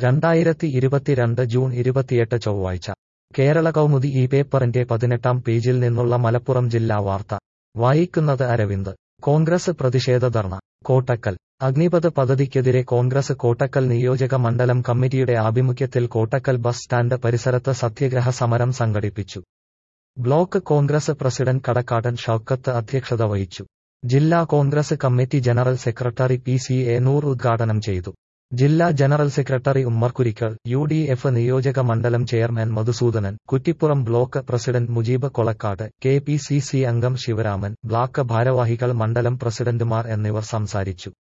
രണ്ടായിരത്തി ഇരുപത്തിരണ്ട് ജൂൺ ഇരുപത്തിയെട്ട് ചൊവ്വാഴ്ച കേരള കൗമുദി ഈ പേപ്പറിന്റെ പതിനെട്ടാം പേജിൽ നിന്നുള്ള മലപ്പുറം ജില്ലാ വാർത്ത വായിക്കുന്നത് അരവിന്ദ് കോൺഗ്രസ് പ്രതിഷേധ ധർണ കോട്ടക്കൽ അഗ്നിപഥ് പദ്ധതിക്കെതിരെ കോൺഗ്രസ് കോട്ടക്കൽ നിയോജക മണ്ഡലം കമ്മിറ്റിയുടെ ആഭിമുഖ്യത്തിൽ കോട്ടക്കൽ ബസ് സ്റ്റാൻഡ് പരിസരത്ത് സത്യഗ്രഹ സമരം സംഘടിപ്പിച്ചു ബ്ലോക്ക് കോൺഗ്രസ് പ്രസിഡന്റ് കടക്കാടൻ ഷൌക്കത്ത് അധ്യക്ഷത വഹിച്ചു ജില്ലാ Congress committee general secretary P C A Noor ഉദ്ഘാടനം ചെയ്തു ജില്ലാ general secretary Ummar Kurikkal U D F നിയോജക മണ്ഡലം chairman Madhusoodanan Kuttippuram block president Mujeeb Kolakkad K P C C അംഗം ശിവരാമൻ ബ്ലോക്ക് ഭാരവാഹികൾ മണ്ഡലം പ്രസിഡന്റുമാർ എന്നിവർ സംസാരിച്ചു